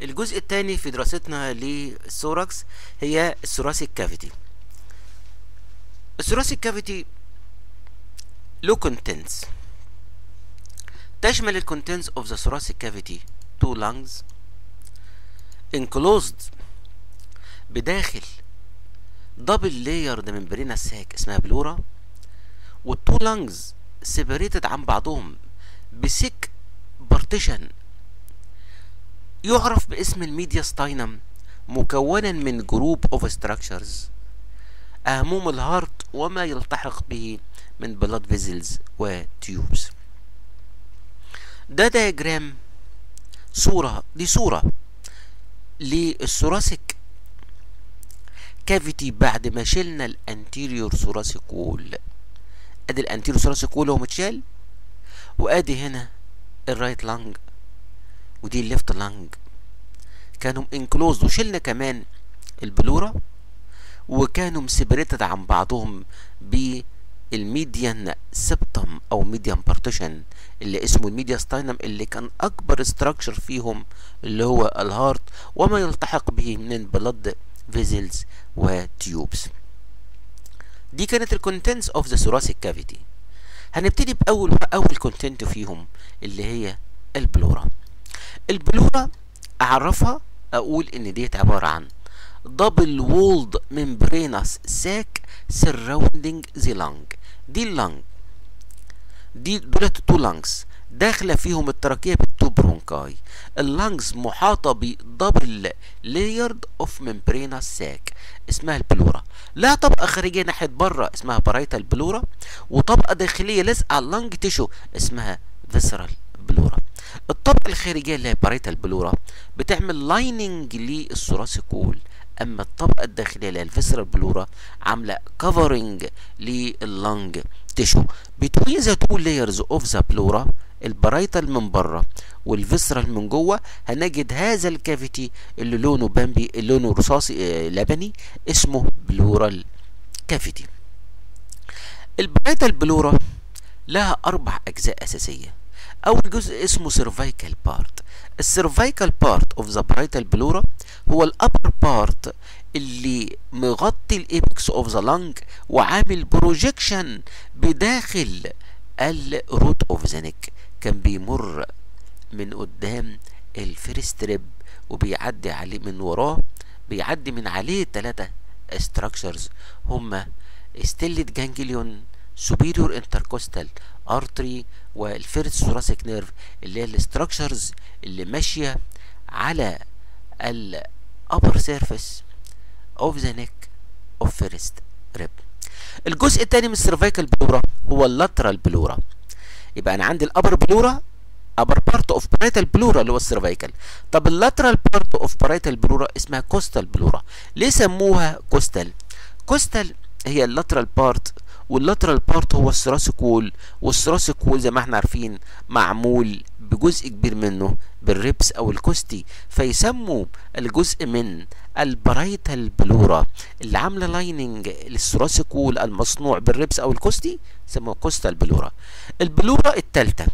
الجزء الثاني في دراستنا للثوركس هي الثوراسيك كافيتي الثوراسيك كافيتي له contents تشمل ال contents of the thoracic cavity two lungs enclosed بداخل دبل لايرد ممبرينا ساك اسمها بلورا والتو لانجز سيبريتد عن بعضهم بسك بارتيشن يعرف باسم الميدياستاينم مكونا من جروب اوف ستراكشرز اهمهم الهارت وما يلتحق به من بلاد فيزلز وتيوبس ده دياجرام صورة دي صورة للثوراسيك كافيتي بعد ما شلنا الانتيريور ثوراسيك وول ادي الانتيريور ثوراسيك وول هو متشال وادي هنا الرايت لانج ودي الليفت لانج كانوا انكلوزد وشلنا كمان البلورا وكانوا مسيبريتد عن بعضهم بالميديان سبتم او ميديان بارتيشن اللي اسمه الميديا ستاينم اللي كان اكبر استراكشر فيهم اللي هو الهارت وما يلتحق به من بلد فيزلز وتيوبس دي كانت الكونتنتس اوف ذا ثوراسيك كافيتي هنبتدي باول اول كونتنت فيهم اللي هي البلورا البلورا اعرفها اقول ان ديت عباره عن دبل وولد ممبرينس ساك سراوندينج ذا لانج دي اللانج دي دولت تو لانجز داخله فيهم التراكيه بالتو برونكاي اللانجز محاطه بدبل لايرد اوف ممبرينس ساك اسمها البلورا لا طبقه خارجيه ناحيه بره اسمها بارايتال بلورا وطبقه داخليه لازقه على اللانج تيشو اسمها فيسرال بلورا الطبقه الخارجيه اللي هي بارايتال بلورا بتعمل لايننج للثوراسيكول اما الطبقه الداخليه اللي هي الفيسرال بلورا عامله كفرنج لللنج تيشو between the two layers of the pleura البرايتال من بره والفيسرال من جوه هنجد هذا الكافيتي اللي لونه بامبي لونه رصاصي آه لبني اسمه بلورال كافيتي البرايتال بلورا لها اربع اجزاء اساسيه اول جزء اسمه سيرفايكال بارت السيرفايكال بارت اوف ذا برايتال بلورا هو الابر بارت اللي مغطي الابكس اوف ذا لانج وعامل بروجيكشن بداخل الروت اوف ذا نيك كان بيمر من قدام الفيرست ريب وبيعدي عليه من وراه بيعدي من عليه ثلاثة structures هما ستيلت جانجليون superior intercostal artery والفيرست ثوراسيك نيرف اللي هي الاستراكشرز اللي ماشيه على ال upper surface of the neck of first rib الجزء الثاني من السيرفيكال بلورا هو اللاترال بلورا يبقى انا عندي الابر بلورا upper part of parietal بلورا اللي هو السيرفيكال طب اللاترال part of parietal بلورا اسمها كوستال بلورا ليه سموها كوستال كوستال هي اللاترال بارت واللاترال بارت هو الثراسيك وول والثراسيك وول زي ما احنا عارفين معمول بجزء كبير منه بالريبس او الكوستي فيسموا الجزء من البرايتال بلورا اللي عامله لايننج للثراسيك وول المصنوع بالريبس او الكوستي يسموه كوستال بلورا البلورا الثالثه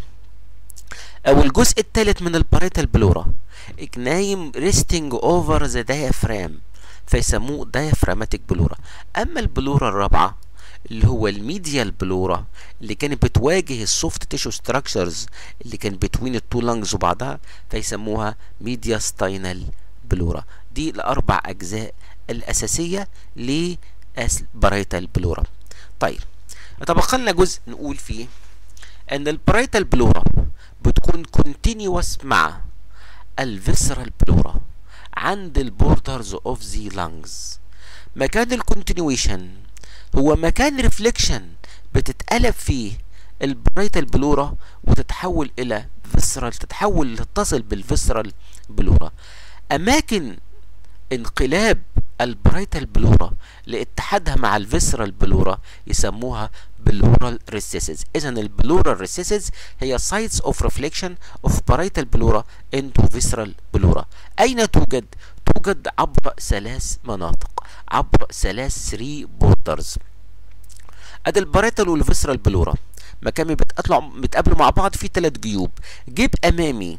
او الجزء الثالث من البرايتال بلورا نايم ريستنج اوفر ذا دايفرام فيسموه دايفراماتيك بلورا اما البلورا الرابعه اللي هو الميديال بلورا اللي كانت بتواجه السوفت تيشو ستراكشرز اللي كان بتوين التو لانجز وبعضها فيسموها ميديا ستاينال بلورا دي الاربع اجزاء الاساسيه لبرايتال بلورا طيب تبقى لنا جزء نقول فيه ان البرايتال بلورا بتكون كونتينيوس مع الفيسرال بلورا عند البوردرز اوف ذا لانجز مكان الكونتينيويشن هو مكان ريفليكشن بتتقلب فيه البرايتال بلورا وتتحول الى فيسرال تتحول تتصل بالفيسرال بلورا اماكن انقلاب البرايتال بلورا لاتحادها مع الفيسرال بلورا يسموها بلورال ريسيسز اذا البلورال ريسيسز هي سايتس اوف ريفليكشن اوف برايتال بلورا انتو فيسرال بلورا اين توجد توجد عبر ثلاث مناطق عبر ثلاث 3 بوردرز ادي الباريتال والفيسرال بلورا مكان بيتقابلوا بيتقابلوا مع بعض في ثلاث جيوب جيب امامي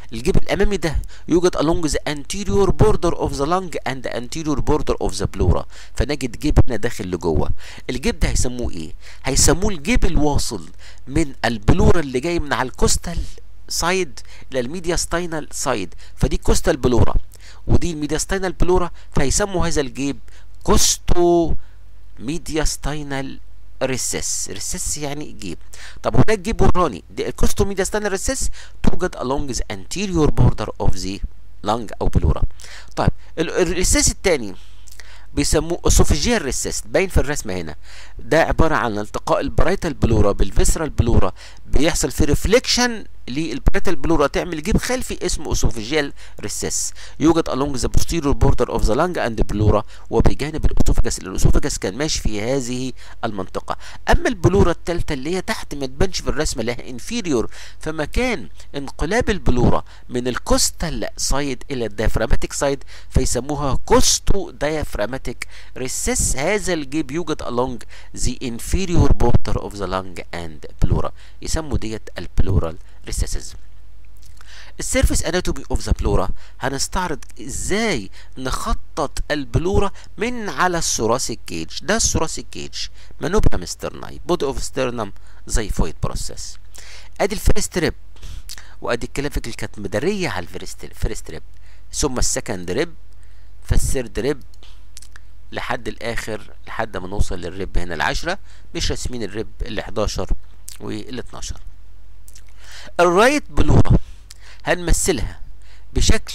الجيب الامامي ده يوجد along the anterior border of the lung and the anterior border of the pleura فنجد جيب هنا داخل لجوه الجيب ده هيسموه ايه هيسموه الجيب الواصل من البلورا اللي جاي من على الكوستال سايد الى الميدياستاينال سايد فدي كوستال بلورا ودي الميدياستاينال بلورا فهيسموا هذا الجيب كوستو ميدياستاينال ريسس ريسس يعني جيب طب هناك جيب وراني دي الكوستو ميدياستاينال ريسس توجد along the anterior border of the lung او بلورا طيب الريسس الثاني بيسموه اسوفيجيال ريسس باين في الرسمه هنا ده عباره عن التقاء البرايتال بلورا بالفيسرال بلورا بيحصل في ريفليكشن للبرايتال بلورا تعمل جيب خلفي اسمه اسوفيجيال ريسس يوجد along the posterior border of the lung and pleura وبجانب الاسوفجس الاسوفجس كان ماشي في هذه المنطقه اما البلورا الثالثه اللي هي تحت ما تبانش في الرسمه لها انفيريور فمكان انقلاب البلورا من الكوستال سايد الى الديافراماتيك سايد فيسموها كوستو ديافراماتيك ريسس هذا الجيب يوجد along the inferior border of the lung and pleura يسموا ديت البلورال ريسيسز السيرفيس اناتومي اوف ذا بلورا هنستعرض ازاي نخطط البلورا من على الثوراسيك كيج ده الثوراسيك كيج منوبرا مسترناي بودي اوف سترنم زي فويد بروسيس ادي الفيرست ريب وادي الكلافيكل كانت مداريه على الفيرست ريب ثم السكند ريب فالثيرد ريب لحد الاخر لحد ما نوصل للريب هنا العشرة مش راسمين الريب ال 11 وال 12 الرايت بلورا هنمثلها بشكل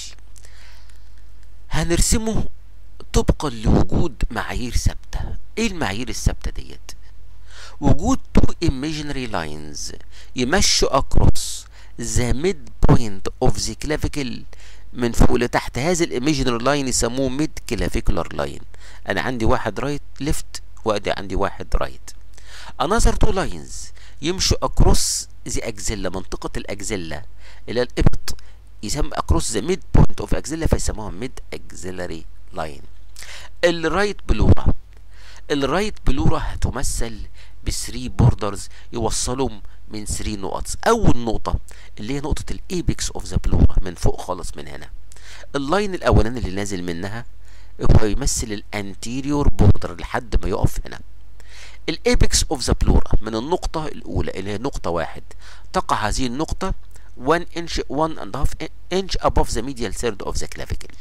هنرسمه طبقا لوجود معايير ثابته ايه المعايير الثابته ديت وجود تو imaginary لاينز يمشوا اكروس ذا ميد بوينت اوف ذا كلافيكل من فوق لتحت هذا الايميجنري لاين يسموه ميد كلافيكولار لاين انا عندي واحد رايت ليفت وادي عندي واحد رايت another two lines يمشوا اكروس ذا اكزيلا منطقة الاكزيلا الى الابط يسمى اكروس ذا ميد بوينت اوف اكزيلا فيسموها ميد اكزيلاري لاين الرايت بلورا الرايت بلورا هتمثل ب 3 بوردرز يوصلهم من 3 نقط اول نقطة اللي هي نقطة الايبكس اوف ذا بلورا من فوق خالص من هنا اللاين الاولاني اللي نازل منها هو يمثل الانتيريور بوردر لحد ما يقف هنا الايبكس اوف ذا بلورا من النقطة الأولى اللي هي نقطة واحد تقع هذه النقطة 1 inch 1 and half inch above the medial third of the clavicle.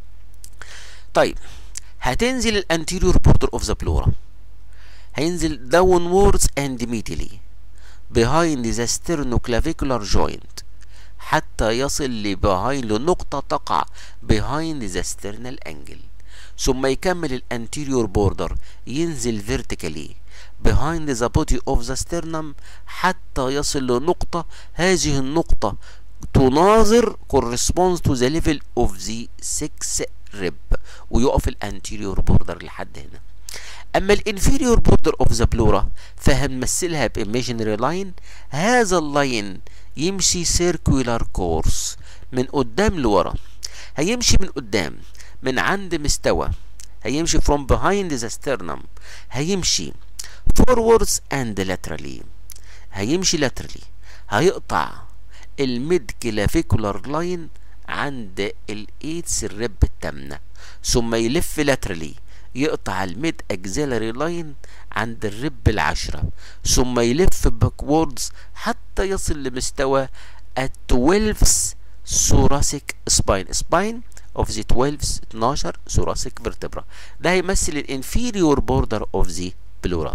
طيب هتنزل الانتيريور بوردر اوف ذا بلورا هينزل downwards and medially behind the sternoclavicular joint حتى يصل ل behind لنقطة تقع behind the sternal angle ثم يكمل الانتيريور بوردر ينزل vertically behind the body of the sternum حتى يصل لنقطة هذه النقطة تناظر corresponds to the level of the six rib ويقف الانتيريور بوردر لحد هنا اما الانفيريور بوردر اوف ذا بلورا فهنمثلها بايميجينري لاين هذا اللاين يمشي سيركولار كورس من قدام لورا هيمشي من قدام من عند مستوى هيمشي from behind the sternum هيمشي forwards and laterally هيمشي laterally هيقطع الميد كلافيكولار لاين عند الايدس الرب التامنة ثم يلف laterally يقطع الميد اكزيلاري لاين عند الرب العشرة ثم يلف باكوردز حتى يصل لمستوى ال 12 thoracic spine spine of the 12 12 thoracic vertebra ده هيمثل الانفيريور بوردر اوف ذا بلورال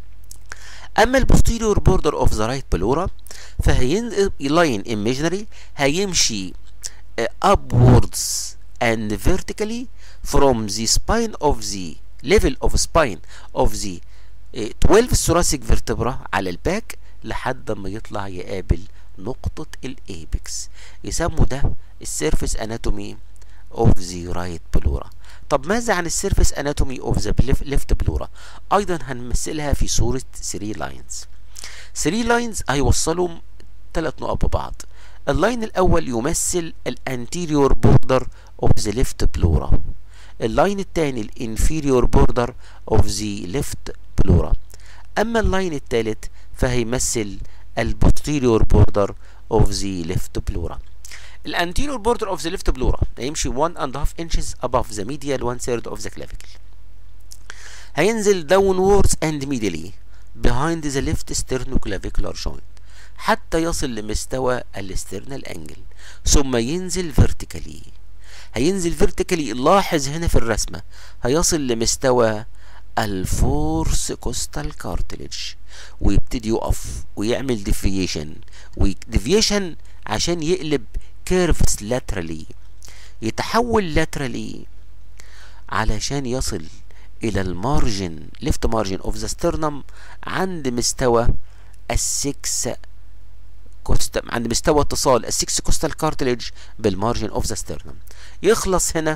اما البوستيريور بوردر اوف ذا رايت بلورا فهي لاين ايميجنري هيمشي upwards and vertically from the spine of the level of spine of the 12 thoracic vertebra على الباك لحد ما يطلع يقابل نقطة الايبكس يسموا ده السيرفيس اناتومي اوف ذا رايت بلورا طب ماذا عن السيرفيس اناتومي اوف ذا ليفت بلورا ايضا هنمثلها في صورة 3 لاينز 3 لاينز هيوصلهم ثلاث نقط ببعض اللاين الاول يمثل الانتيريور بوردر اوف ذا ليفت بلورا اللاين الثاني الانفيريور بوردر اوف ذا ليفت بلورا اما اللاين الثالث فهيمثل البوستيريور بوردر اوف ذا ليفت بلورا الانتيريور border of the left pleura هيمشي 1 and half inches above the medial one third of the clavicle هينزل downwards and medially behind the left sternoclavicular joint حتى يصل لمستوى الاسترنال انجل ثم ينزل فيرتيكالي هينزل فيرتيكالي لاحظ هنا في الرسمه هيصل لمستوى الفورس كوستال كارتلج ويبتدي يقف ويعمل ديفيشن وديفيشن عشان يقلب كيرفس لاترالي يتحول لاترالي علشان يصل الى المارجن ليفت مارجن اوف ذا سترنم عند مستوى السكس كوست عند مستوى اتصال السكس كوستال كارتلج بالمارجن اوف ذا سترنم يخلص هنا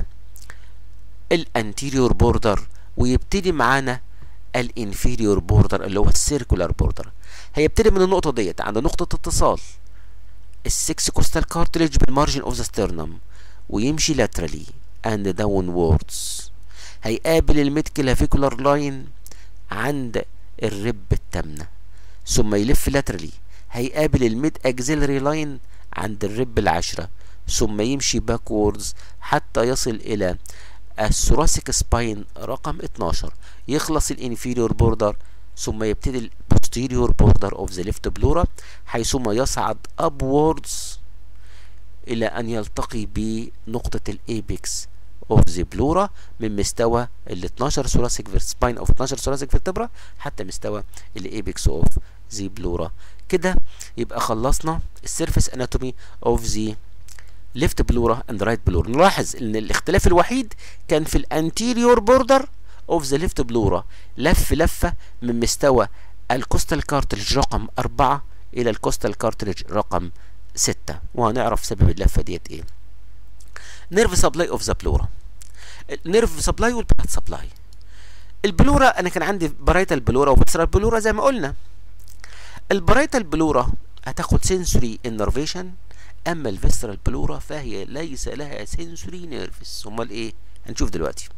الانتيريور بوردر ويبتدي معانا الانفيريور بوردر اللي هو السيركولار بوردر هيبتدي من النقطه ديت عند نقطه اتصال السكس كوستال كارتلج بالمارجن اوف ذا سترنم ويمشي لاترالي اند داونوردز هيقابل الميد كلافيكولار لاين عند الرب التامنه ثم يلف لاترالي هيقابل الميد اكزيلري لاين عند الرب العشرة ثم يمشي باكوردز حتى يصل الى الثوراسيك سباين رقم 12 يخلص الانفيريور بوردر ثم يبتدي البوستيريور بوردر اوف ذا ليفت بلورا حيثما يصعد ابوردز الى ان يلتقي بنقطة الايبكس اوف ذا بلورا من مستوى ال 12 ثوراسيك سباين اوف 12 ثوراسيك فيرتبرا حتى مستوى الايبكس اوف ذا بلورا كده يبقى خلصنا السيرفيس اناتومي اوف ذا ليفت بلورا اند رايت بلورا نلاحظ ان الاختلاف الوحيد كان في الانتيريور بوردر اوف ذا ليفت بلورا لف لفه من مستوى الكوستال كارتلج رقم أربعة إلى الكوستال كارتلج رقم ستة وهنعرف سبب اللفة ديت إيه نيرف سبلاي اوف ذا بلورا النيرف سبلاي والبلاد سبلاي البلورا انا كان عندي برايتال بلورا وفيسرال بلورا زي ما قلنا البرايتال بلورا هتاخد سنسوري انرفيشن اما الفيسرال بلورا فهي ليس لها سنسوري نيرفس امال ايه هنشوف دلوقتي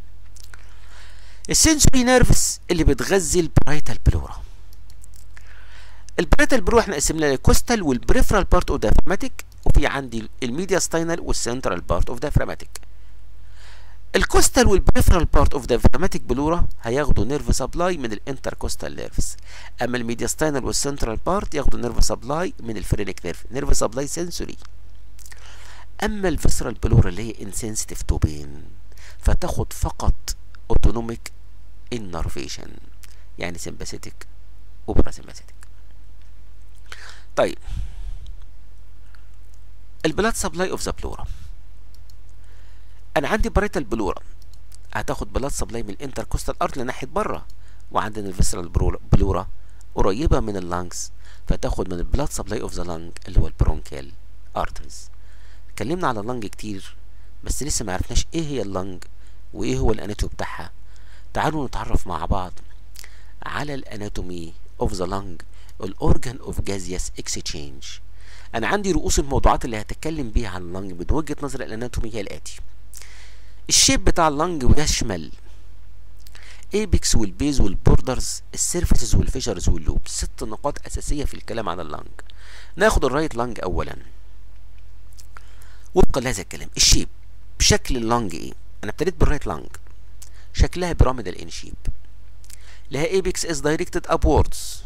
السنسوري نيرفس اللي بتغذي البرايتال بلورا البرايتال بلورا احنا قسمنا الكوستال والبريفرال بارت اوف دافرماتيك وفي عندي الميديا ستاينال والسنترال بارت اوف دافرماتيك الكوستال والبريفرال بارت اوف دافرماتيك بلورا هياخدوا نيرف سبلاي من الانتركوستال نيرفز اما الميدياستاينال والسنترال بارت ياخدوا نيرف سبلاي من الفرينيك نيرف نيرف سبلاي سنسوري اما الفيسرال بلورا اللي هي انسنسيتيف تو بين فتاخد فقط اوتونوميك انرفيشن يعني سمباثيتك وبراسمباثيتك طيب البلاد سبلاي اوف ذا بلورا انا عندي بريتال بلورا هتاخد بلاد سبلاي من الانتركوستال ارت لناحيه بره وعندنا الفيسرال بلورا قريبه من اللانجز فتاخد من البلاد سبلاي اوف ذا لانج اللي هو البرونكيال ارتريز اتكلمنا على اللنج كتير بس لسه ما عرفناش ايه هي اللنج وايه هو الاناتومي بتاعها تعالوا نتعرف مع بعض على الاناتومي اوف ذا لنج الاورجان اوف جازيوس اكسشينج انا عندي رؤوس الموضوعات اللي هتكلم بيها عن اللنج من وجهه نظر الاناتومي هي الاتي الشيب بتاع اللنج يشمل ايبكس والبيز والبوردرز السيرفيسز والفيشرز واللوب ست نقاط اساسيه في الكلام عن اللنج ناخد الرايت لانج اولا وفقا لهذا الكلام الشيب شكل اللانج ايه انا ابتديت بالرايت لانج شكلها بيراميدال ان شيب لها ايبكس از دايركتد ابوردز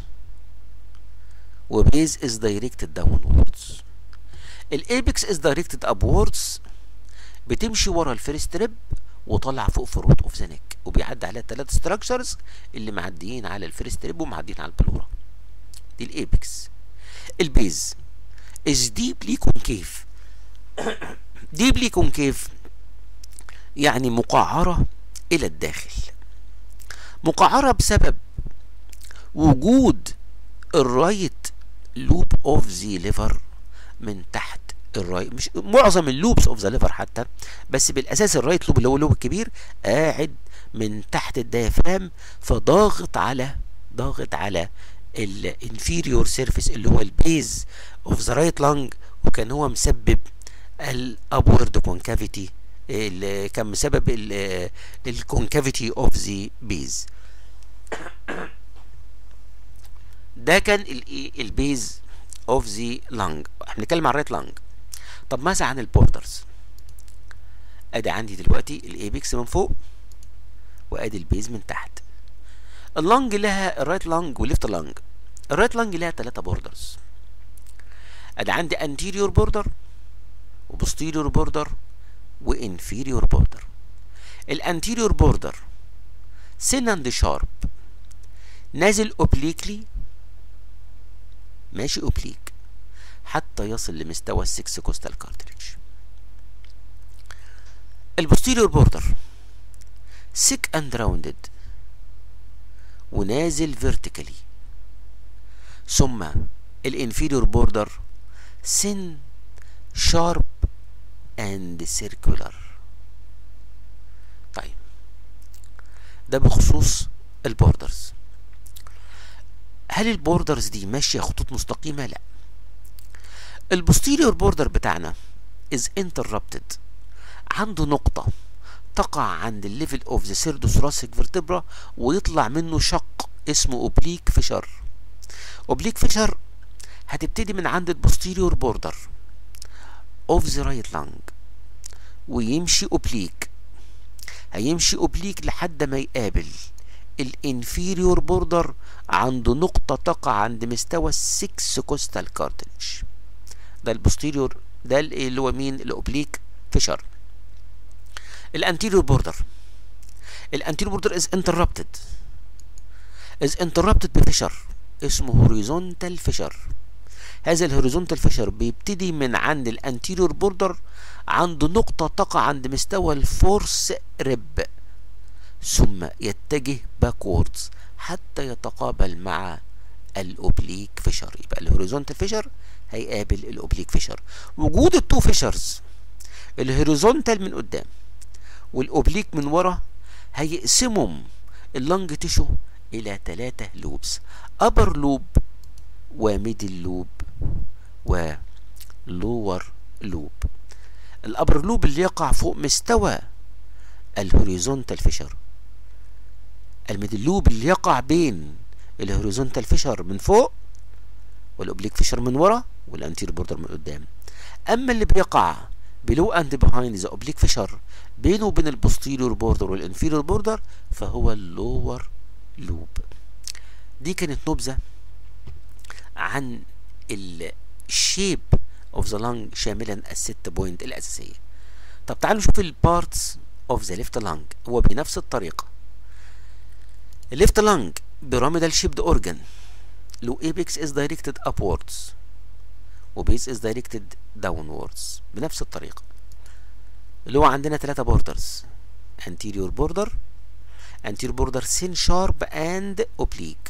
وبيز از دايركتد داونوردز الايبكس از دايركتد ابوردز بتمشي ورا الفيرست ريب وطلع فوق في الروت اوف ذا نيك وبيعدي عليها الثلاث ستراكشرز اللي معديين على الفيرست ريب ومعديين على البلورا دي الايبكس البيز is deeply concave deeply concave يعني مقعرة إلى الداخل مقعرة بسبب وجود الرايت لوب اوف ذا ليفر من تحت الرايت مش معظم اللوبس اوف ذا ليفر حتى بس بالاساس الرايت لوب اللي هو اللوب الكبير قاعد من تحت الديافرام فضاغط على ضاغط على الانفيريور سيرفيس اللي هو البيز اوف ذا رايت لانج وكان هو مسبب الابورد كونكافيتي اللي كان مسبب الكونكافيتي اوف ذا بيز ده كان الايه البيز اوف ذا لانج احنا بنتكلم عن الرايت لانج طب ماذا عن البوردرز ادي عندي دلوقتي الايبكس من فوق وادي البيز من تحت اللونج لها الرايت لونج والليفت لونج الرايت لونج لها ثلاثة بوردرز ادي عندي anterior border وبوستيريور بوردر وانفيريور بوردر الانتيريور بوردر سن اند شارب نازل اوبليكلي ماشي اوبليك حتى يصل لمستوى السكس كوستال كارتريج البوستيريور بوردر سيك اند راوندد ونازل فيرتيكالي ثم الانفيريور بوردر سن شارب اند سيركولار طيب ده بخصوص البوردرز هل البوردرز دي ماشيه خطوط مستقيمه لا البوستيريور بوردر بتاعنا is interrupted عنده نقطه تقع عند الليفل اوف ذا سيردوثوراسيك فيرتبرا ويطلع منه شق اسمه اوبليك فيشر اوبليك فيشر هتبتدي من عند البوستيريور بوردر اوف ذا رايت لانج ويمشي اوبليك هيمشي اوبليك لحد ما يقابل الانفيريور بوردر عند نقطة تقع عند مستوى السكس كوستال كارتلج ده البوستيريور ده اللي هو مين الاوبليك فيشر الانتيريور بوردر الانتيريور بوردر از انتربتد از انتربتد بفيشر اسمه هوريزونتال فيشر هذا الهوريزونتال فيشر بيبتدي من عند الانتيريور بوردر عند نقطة تقع عند مستوى الفورس ريب ثم يتجه باكوردز حتى يتقابل مع الاوبليك فيشر يبقى الهوريزونتال فيشر هيقابل الاوبليك فيشر وجود التو فيشرز الهوريزونتال من قدام والاوبليك من ورا هيقسمهم اللنج تيشو الى ثلاثة لوبس ابر لوب وميدل لوب ولور لوب الابر لوب اللي يقع فوق مستوى الهوريزونتال فيشر الميدل لوب اللي يقع بين الهوريزونتال فيشر من فوق والاوبليك فيشر من ورا والانتير بوردر من قدام اما اللي بيقع below and behind the oblique fissure بينه وبين البوستيريور بوردر والانفيريور بوردر فهو اللور لوب دي كانت نبذة عن الشيب اوف ذا لانج شاملا الست بوينت الاساسية طب تعالوا نشوف البارتس اوف ذا ليفت لانج هو بنفس الطريقة الليفت لانج بيراميدال شيبد اورجان لو apex is directed upwards وبيس is directed downwards بنفس الطريقة اللي هو عندنا ثلاثة بوردرز anterior border anterior border thin sharp and oblique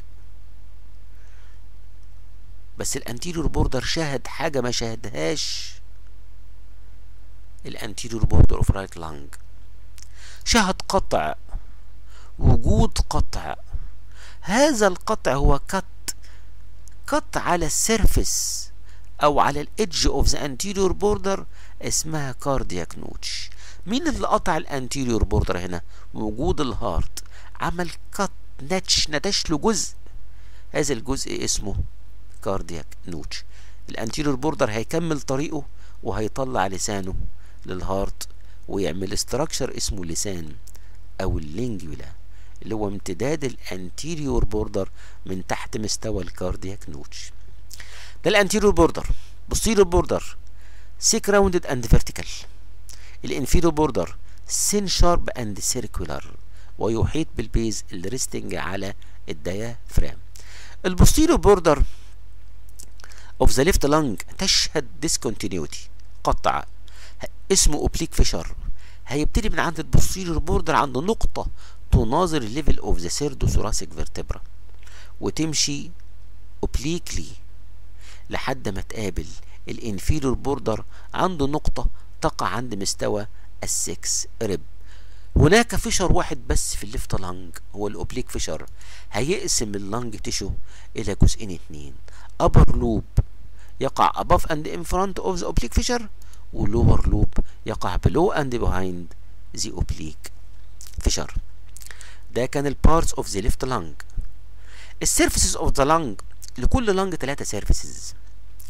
بس الانتيريور بوردر شاهد حاجة ما شاهدهاش الانتيريور بوردر اوف رايت لانج شاهد قطع وجود قطع هذا القطع هو كت كت على السيرفس او على الادج اوف ذا انتيريور بوردر اسمها كاردياك نوتش مين اللي قطع الانتيريور بوردر هنا وجود الهارت عمل كت نتش ندش له جزء هذا الجزء اسمه كاردياك نوتش الانتيريور بوردر هيكمل طريقه وهيطلع لسانه للهارت ويعمل استراكشر اسمه لسان او اللينجولا اللي هو امتداد الانتيريور بوردر من تحت مستوى الكاردياك نوتش ده الانتيريور بوردر بوستيريور بوردر سيك راوندد اند فيرتيكال الانفيريور بوردر سين شارب اند سيركولار ويحيط بالبيز الريستنج على الديافرام البوستيريور بوردر اوف ذا ليفت لانج تشهد ديسكونتينيوتي قطع اسمه اوبليك فيشر هيبتدي من عند البوستيريور بوردر عند نقطة تناظر الليفل اوف ذا سيردو ثوراسيك فيرتبرا وتمشي اوبليكلي لحد ما تقابل الانفيريور بوردر عند نقطة تقع عند مستوى السكس ريب هناك فيشر واحد بس في الليفت لانج هو الاوبليك فيشر هيقسم اللانج تيشو الى جزئين اتنين upper لوب يقع above and in front of the oblique fissure ولور لوب يقع below and behind the oblique fissure ده كان البارتس اوف ذا ليفت لانج السيرفيسز اوف ذا لانج لكل لانج ثلاثة سيرفيسز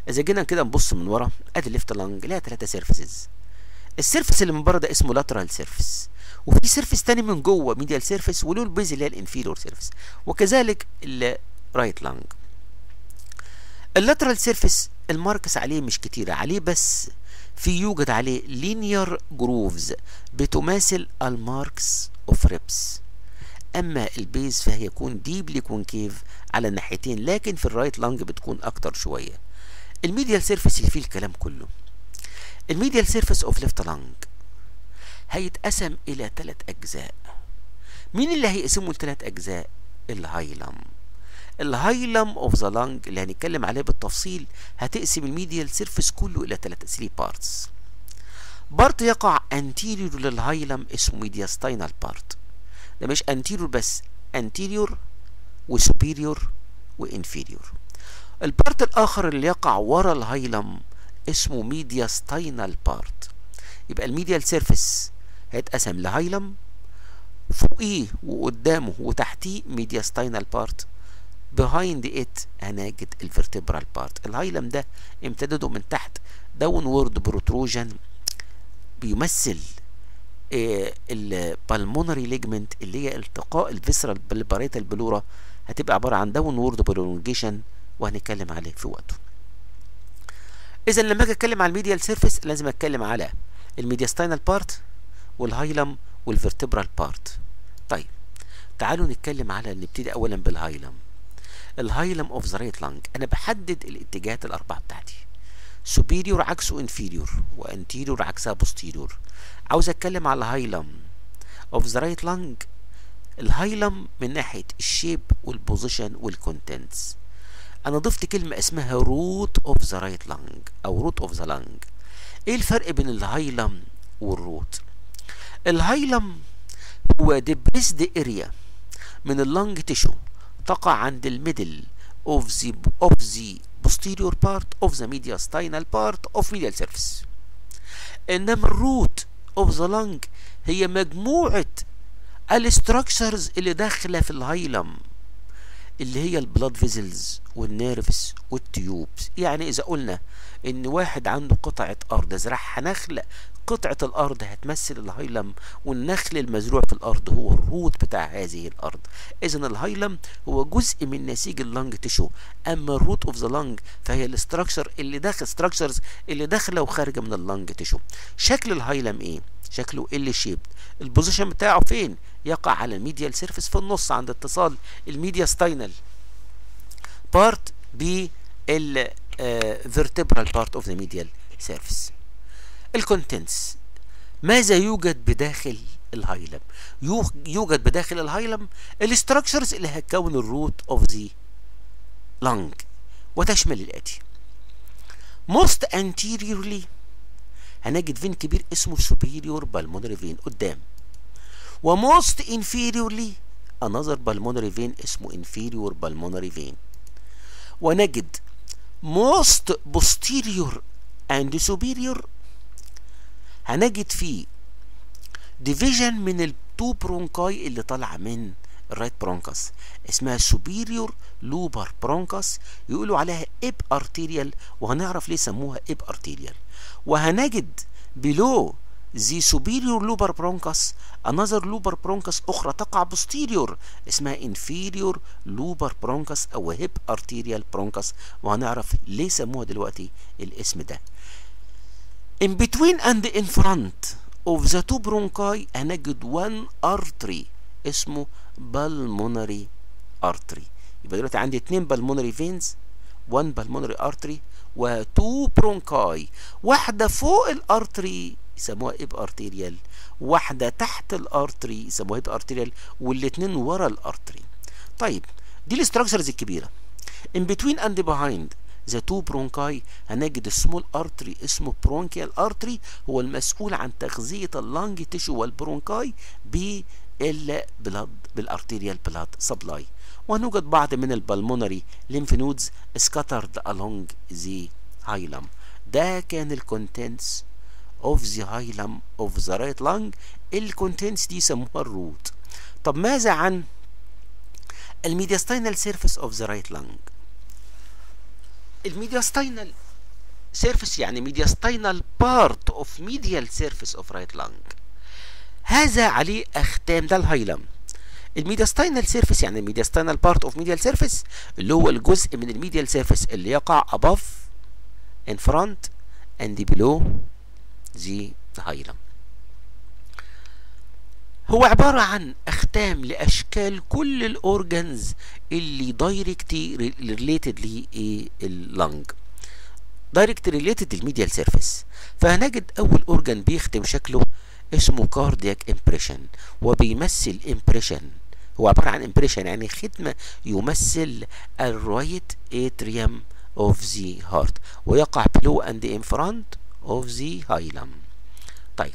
اذا جينا كده نبص من ورا ادي الليفت لانج ليها ثلاثه سيرفيسز السيرفيس اللي من بره ده اسمه لاترال سيرفيس وفي سيرفيس تاني من جوه ميديال سيرفيس وله البيز اللي هي الانفيرور سيرفيس وكذلك الرايت لانج اللاترال سيرفيس الماركس عليه مش كتيرة عليه بس في يوجد عليه لينير جروفز بتماثل الماركس اوف ريبس اما البيز فهي يكون ديبلي كونكيف على الناحيتين لكن في الرايت لانج بتكون اكتر شويه الميديال سيرفيس اللي فيه الكلام كله الميديال سيرفيس اوف ليفت لانج هيتقسم الى ثلاث اجزاء مين اللي هيقسمه لثلاث اجزاء الهايلم الهايلم اوف ذا لانج اللي هنتكلم عليه بالتفصيل هتقسم الميديال سيرفيس كله الى ثلاث 3 بارتس بارت يقع انتيريور للهايلم اسمه ميدياستاينال بارت ده مش انتيريور بس انتيريور وسوبيريور وانفيريور البارت الاخر اللي يقع ورا الهايلم اسمه ميدياستاينال بارت يبقى الميديال سيرفيس هيتقسم لهايلم فوقيه وقدامه وتحتيه ميدياستاينال بارت behind it هنجد الفرتبرال بارت الهايلم ده امتداده من تحت داون وورد بروتروجن بيمثل البالمونري ليجمنت اللي هي التقاء الفيسرال بالباريتال بلورا هتبقى عباره عن داون وورد برولونجيشن وهنتكلم عليه في وقته اذا لما اجي اتكلم على الميديال سيرفيس لازم اتكلم على الميدياستاينال بارت والهايلم والفرتبرال بارت طيب تعالوا نتكلم على نبتدي اولا بالهايلم الهايلم اوف ذا رايت لانج انا بحدد الاتجاهات الاربعه بتاعتي سوبيريور عكسه انفيريور وانتيريور عكسها بوستيريور عاوز اتكلم على الهايلم اوف ذا رايت لانج الهايلم من ناحيه الشيب والبوزيشن والكونتنتس انا ضفت كلمه اسمها روت اوف ذا رايت لانج او روت اوف ذا لانج ايه الفرق بين الهايلم والروت الهايلم هو depressed اريا من اللنج تيشو تقع عند الميدل of the of the posterior part of the mediastinal part of medial surface انما الروت of the lung هي مجموعة الستراكشرز اللي داخلة في الهايلم اللي هي البلاد فيزلز والنيرفز والتيوبس يعني اذا قلنا ان واحد عنده قطعة ارض زرعها نخل قطعة الارض هتمثل الهايلم والنخل المزروع في الارض هو الروت بتاع هذه الارض اذا الهايلم هو جزء من نسيج اللنج تيشو اما الروت اوف ذا لنج فهي الاستراكشر اللي داخل ستراكشرز اللي داخله وخارجه من اللنج تيشو شكل الهايلم ايه شكله ال شيبد البوزيشن بتاعه فين يقع على الميديال سيرفيس في النص عند اتصال الميديا ستاينال بارت بال vertebral part of the medial surface الكونتنتس ماذا يوجد بداخل الهايلم يوجد بداخل الهايلم الاستراكشرز اللي هتكون الروت اوف ذا لانج وتشمل الاتي most anteriorly هنجد فين كبير اسمه superior pulmonary vein قدام وموست inferiorly another pulmonary vein اسمه inferior pulmonary vein ونجد most posterior and superior هنجد فيه division من التو برونكاي اللي طالعه من الرايت برونكس اسمها superior لوبر برونكس يقولوا عليها اب ارتيريال وهنعرف ليه سموها اب ارتيريال وهنجد below the superior lobar bronchus another lobar bronchus أخرى تقع posterior اسمها inferior lobar bronchus أو hip arterial bronchus وهنعرف ليه سموها دلوقتي الاسم ده in between and in front of the two bronchi هنجد one artery اسمه pulmonary artery يبقى دلوقتي عندي اتنين pulmonary veins one pulmonary artery و two bronchi واحدة فوق الارتري يسموها اب ارتيريال واحدة تحت الارتري يسموها هيد ارتيريال والاتنين ورا الارتري طيب دي الاستراكشرز الكبيرة in between and behind the two bronchi هنجد السمول ارتري اسمه bronchial artery هو المسؤول عن تغذية اللنج تيشو والبرونكاي بالبلاد بالارتيريال بلاد سبلاي وهنوجد بعض من البلمونري lymph nodes scattered along the hilum ده كان الكونتنتس of the hilum of the right lung الكونتنتس دي سموها الروت طب ماذا عن الميدياستينال سيرفيس of the right lung الميدياستينال surface يعني mediastinal part of medial surface of right lung هذا عليه اختام ده الهايلم الميدياستاينال سيرفيس يعني الميدياستاينال بارت اوف ميديال سيرفيس اللي هو الجزء من الميديال سيرفيس اللي يقع above in front and below the hilum هو عبارة عن أختام لأشكال كل الأورجنز اللي دايركتي ريليتد لللنج دايركت ريليتد للميديال سيرفيس فهنجد أول أورجن بيختم شكله اسمه كاردياك امبريشن وبيمثل امبريشن هو عبارة عن امبريشن يعني ختمة يمثل الرايت اتريوم of the heart ويقع below and in front of the hilum طيب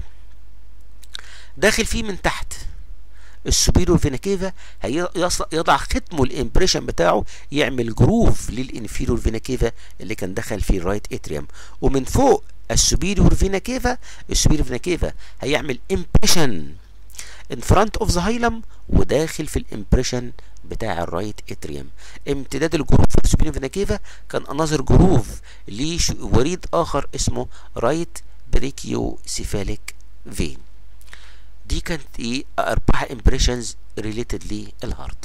داخل فيه من تحت السوبيريور فينا كيفا يضع ختمه الامبريشن بتاعه يعمل جروف للانفيريور فينا كيفا اللي كان دخل فيه الرايت اتريوم ومن فوق السوبيريور فينا كيفا السوبيريور فينا كيفا هيعمل امبريشن in front of the hilum وداخل في الامبريشن بتاع الرايت اتريوم امتداد الجروف في السوبيريور فينا كيفا كان انظر جروف لوريد اخر اسمه رايت بريكيوسيفاليك فين دي كانت ايه اربعه امبريشنز ريليتد للهارت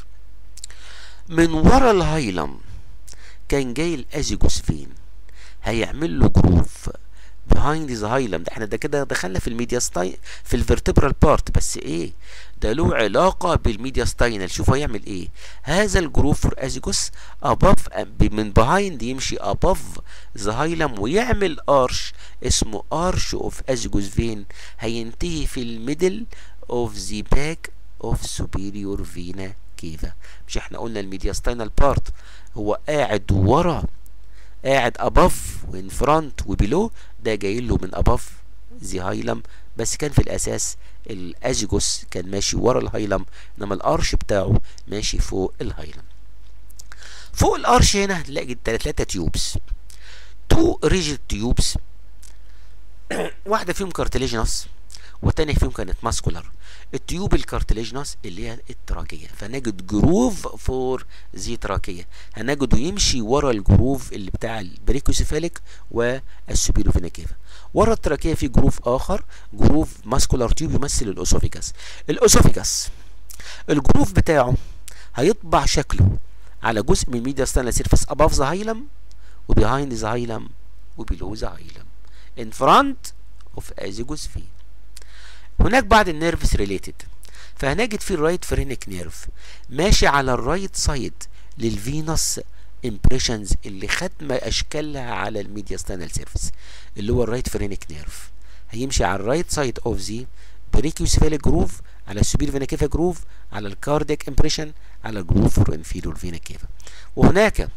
من ورا الهايلم كان جاي الازيجوس فين هيعمل له جروف behind the hilum ده احنا ده كده دخلنا في الميدياستاين في الفرتبرال بارت بس ايه ده له علاقة بالميدياستاينال شوف هيعمل ايه هذا الجروف فور ازيجوس above من behind يمشي above the hilum ويعمل ارش اسمه ارش اوف ازيجوس فين هينتهي في الميدل اوف ذا باك اوف superior فينا كيفا مش احنا قلنا الميدياستاينال بارت هو قاعد ورا قاعد above وان فرونت وبيلو ده جاي له من above ذا هايلم بس كان في الاساس الازيجوس كان ماشي ورا الهايلم انما الارش بتاعه ماشي فوق الهايلم فوق الارش هنا هنلاقي ثلاثة تيوبس تو ريجيد تيوبس واحدة فيهم كارتليجنس والتانية فيهم كانت ماسكولار التيوب الكارتليجنس اللي هي التراكية فنجد جروف فور ذي تراكية هنجده يمشي ورا الجروف اللي بتاع البريكوسيفاليك والسوبيرو فيناكيفا ورا التراكية في جروف آخر جروف ماسكولار تيوب يمثل الأسوفيجاس الأسوفيجاس الجروف بتاعه هيطبع شكله على جزء من ميديا ستانلا سيرفيس above the hilum وبيهايند ذا هايلم وبيلو ذا هايلم in front of azygos في هناك بعض النيرفز ريليتد فهنجد في الرايت فرينك نيرف ماشي على الرايت سايد للفينوس امبريشنز اللي ختمه اشكالها على الميدياستانال سيرفيس اللي هو الرايت فرينك نيرف هيمشي على الرايت سايد اوف ذا بريكيوسيفاليك جروف على السوبير فينا كيفا جروف على الكاردياك امبريشن على الجروف فور انفيريور فينا كيفا وهناك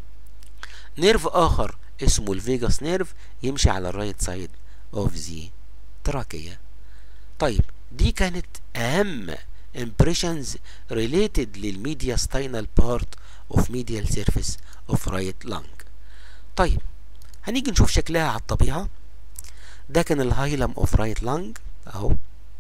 نيرف اخر اسمه الفيجاس نيرف يمشي على الرايت سايد اوف ذا تراكيه طيب دي كانت اهم impressions related للميدياستاينال part of medial surface of right lung طيب هنيجي نشوف شكلها على الطبيعة ده كان الهايلم اوف رايت لانج اهو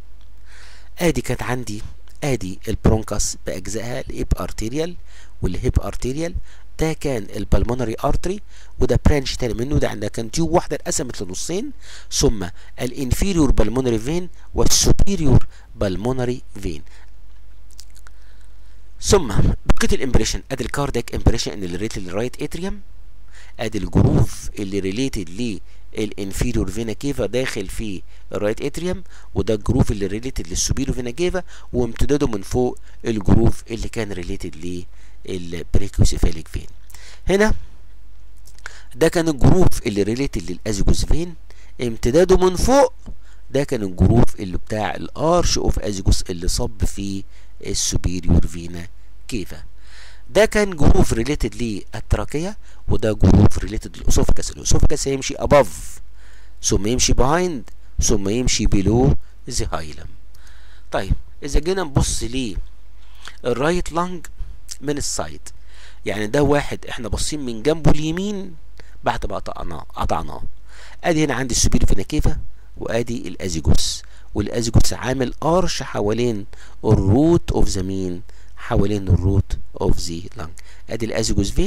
ادي كانت عندي ادي البرونكاس باجزائها الهيب ارتيريال والهيب ارتيريال ده كان البلمونري ارتري وده برانش تاني منه ده عندنا كان تيوب واحده اتقسمت لنصين ثم الانفيريور بالمونري فين والسوبيريور بالمونري فين ثم بقيه الامبريشن ادي الكاردياك امبريشن اللي ريليتد للرايت اتريوم ادي الجروف اللي ريليتد للانفيريور فينا كيفا داخل في الرايت اتريوم وده الجروف اللي ريليتد للسوبيريور فينا كيفا وامتداده من فوق الجروف اللي كان ريليتد للبريكوسيفاليك فين هنا ده كان الجروف اللي ريليتد للازيجوس فين امتداده من فوق ده كان الجروف اللي بتاع الارش اوف ازيجوس اللي صب في السوبيريور فينا كيفا ده كان جروف ريليتد للتراكية وده جروف ريليتد للاسوفيكاس الاسوفيكاس هيمشي above ثم يمشي behind ثم يمشي below the hilum طيب اذا جينا نبص ليه الرايت لانج من السايد يعني ده واحد احنا باصين من جنبه اليمين بعد ما قطعناه قطعناه ادي هنا عندي السوبير فينا كيفا وادي الازيجوس والازيجوس عامل ارش حوالين الروت اوف ذا مين حوالين الروت اوف ذا لانج ادي الازيجوس فين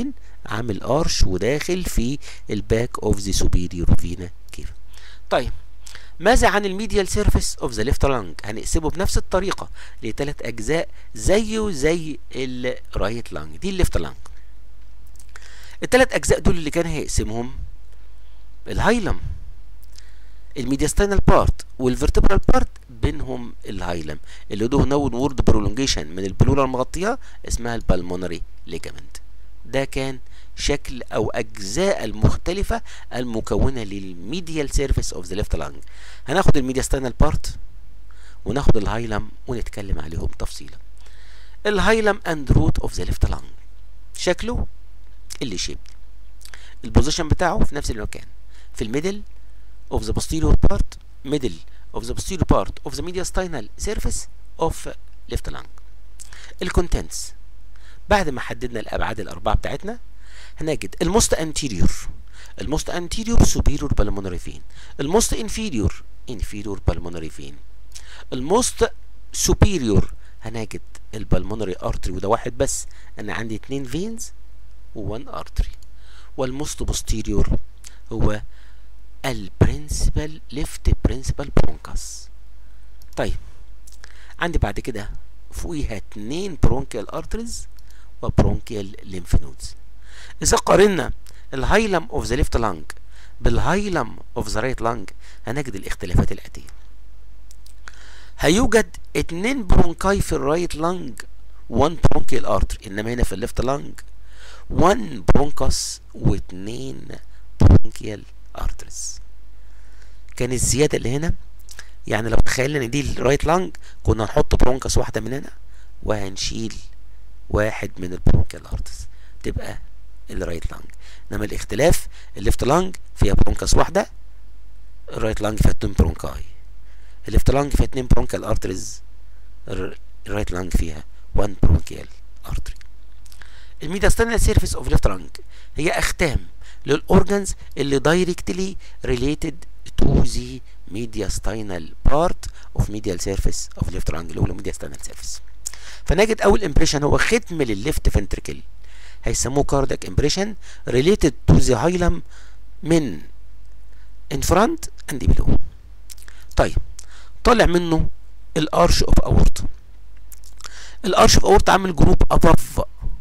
عامل ارش وداخل في الباك اوف ذا سوبيريور فينا كيف طيب ماذا عن الميديال سيرفيس اوف ذا ليفت لانج هنقسمه بنفس الطريقه لثلاث اجزاء زيه زي الرايت لانج دي الليفت لانج الثلاث اجزاء دول اللي كان هيقسمهم الهايلم الميدياستينال بارت والفرتبرال بارت بينهم الهايلم اللي ده نون وورد برولونجيشن من البلوره المغطيه اسمها البلمونري ليجامنت ده كان شكل او اجزاء المختلفه المكونه للميديال سيرفيس اوف ذا ليفت لانج هناخد الميدياستينال بارت وناخد الهايلم ونتكلم عليهم تفصيلا الهايلم اند روت اوف ذا ليفت لانج شكله اللي شيب البوزيشن بتاعه في نفس المكان في الميدل of the posterior part middle of the posterior part of the mediastinal surface of left lung الكونتنتس بعد ما حددنا الابعاد الاربعه بتاعتنا هنجد الموست anterior الموست anterior superior pulmonary vein الموست inferior inferior pulmonary vein الموست superior هنجد البلمونري ارتري وده واحد بس انا عندي اتنين فينز وون ارتري والموست بوستيريور هو البرنسبل ليفت برنسبل برونكاس طيب عندي بعد كده فوقيها اتنين برونكيال ارتريز وبرونكيال ليمف نودز اذا قارنا الهايلم اوف ذا ليفت لانج بالهايلم اوف ذا رايت لانج هنجد الاختلافات الاتيه هيوجد اتنين برونكاي في الرايت لانج 1 برونكيال ارتري انما هنا في الليفت لانج 1 برونكاس واتنين برونكيال ارتريز كان الزياده اللي هنا يعني لو تخيلنا ان دي الرايت لانج كنا هنحط برونكاس واحده من هنا وهنشيل واحد من البرونكيال ارتريز تبقى الرايت لانج انما الاختلاف الليفت لانج فيها برونكاس واحده الرايت لانج فيها اتنين برونكاي الليفت لانج فيها اتنين برونكيال ارتريز الرايت لانج فيها 1 برونكيال ارتري الميداستانال سيرفيس اوف ليفت لانج هي اختام للاورجنز اللي دايركتلي ريليتد تو ذا mediastinal part of medial surface of left lung اللي هو الميدياستانال سيرفيس فنجد اول امبريشن هو ختم للليفت فنتركل هيسموه كاردك امبريشن ريليتد تو ذا هايلم من in front and below طيب طالع منه الارش اوف اورت الارش اوف اورت عامل جروب اباف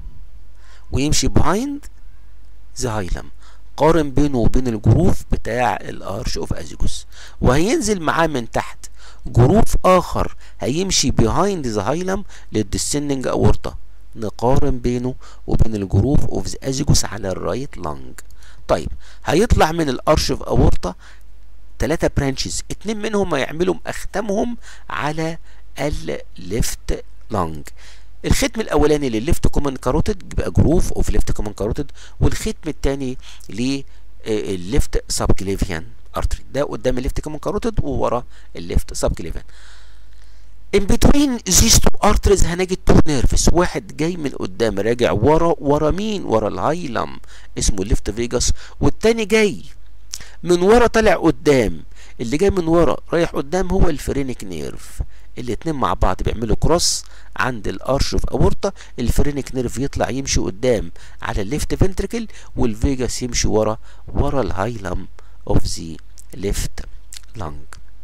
ويمشي behind ذا هايلم قارن بينه وبين الجروف بتاع الارش اوف ازيجوس وهينزل معاه من تحت جروف اخر هيمشي behind ذا هايلم للديسندنج اورتا نقارن بينه وبين الجروف اوف ذا ازيجوس على الرايت لانج طيب هيطلع من الارش اوف اورتا ثلاثة برانشز اتنين منهم هيعملوا اختامهم على الليفت لانج الختم الاولاني للليفت كومن كاروتيد بيبقى جروف اوف ليفت كومن كاروتيد والختم الثاني للليفت سب كليفيان ارتري ده قدام الليفت كومن كاروتيد وورا الليفت سب كليفيان in between these two arteries هنجد تو نيرفس واحد جاي من قدام راجع ورا ورا مين ورا الهايلم اسمه الليفت فيجاس والتاني جاي من ورا طالع قدام اللي جاي من ورا رايح قدام هو الفرينك نيرف الاتنين مع بعض بيعملوا كروس عند الارش اوف اورتا الفرينك نيرف يطلع يمشي قدام على الليفت فنتركل والفيجاس يمشي ورا ورا الهايلم اوف ذا ليفت لانج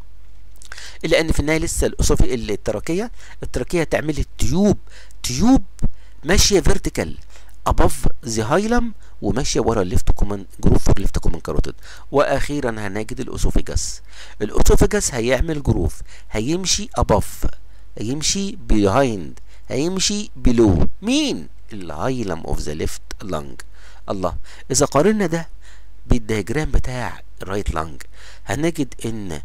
الا ان في النهايه لسه الاسوفي التراكيه التراكيه تعمل تيوب تيوب ماشيه فيرتيكال اباف ذا هايلم وماشيه ورا الليفت كومن جروف فور ليفت كومن كاروتيد واخيرا هنجد الاسوفيجاس الاسوفيجاس هيعمل جروف هيمشي اباف هيمشي بيهايند هيمشي بلو مين الهايلم اوف ذا ليفت لانج الله اذا قارنا ده بالدياجرام بتاع الرايت لانج هنجد ان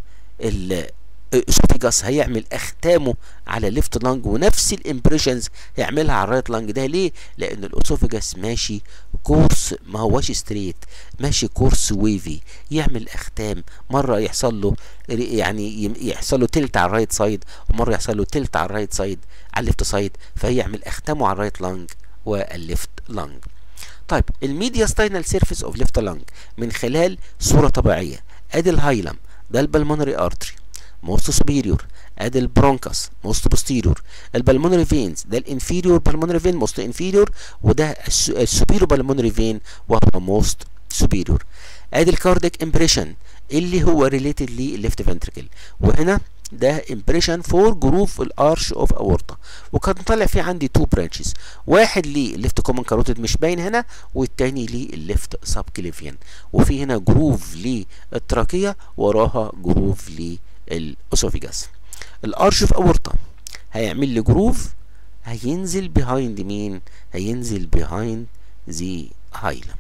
الاسوفيجاس هيعمل اختامه على الليفت لانج ونفس الامبريشنز هيعملها على الرايت لانج ده ليه لان الاسوفيجاس ماشي كورس ما هوش ستريت ماشي كورس ويفي يعمل اختام مره يحصل له يعني يحصل له تلت على الرايت سايد ومره يحصل له تلت على الرايت سايد على الليفت سايد فيعمل اختامه على الرايت لانج والليفت لانج طيب الميديا ستاينال سيرفيس اوف ليفت لانج من خلال صوره طبيعيه ادي الهايلم ده البلمونري ارتري موست سوبيريور ادي البرونكس موست بوستيريور البلمونري فينز ده الانفيريور بالمونري فين موست انفيريور وده السوبيريور بالمونري فين وهو موست سوبيريور ادي الكارديك امبريشن اللي هو ريليتد للليفت فنتريكل وهنا ده امبريشن فور جروف الارش اوف اورتا وكان طالع فيه عندي تو برانشز واحد للليفت كومن كاروتيد مش باين هنا والتاني للليفت سب كليفيان وفي هنا جروف للتراكيه وراها جروف للاسوفيجاس الارش اوف اورتا هيعمل لي جروف هينزل بيهايند مين هينزل بيهايند ذا هايلم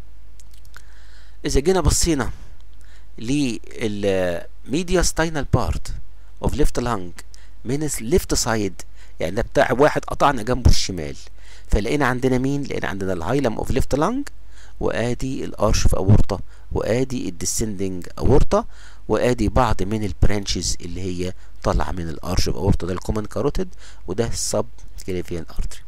اذا جينا بصينا للميديا ستاينال بارت اوف ليفت لانج من ليفت سايد يعني ده بتاع واحد قطعنا جنبه الشمال فلقينا عندنا مين لقينا عندنا الهايلم اوف ليفت لانج وادي الارش في اورطه وادي الديسندنج اورطه وادي بعض من البرانشز اللي هي طالعه من الارش في اورطه ده الكومن كاروتيد وده السب كليفيان ارتري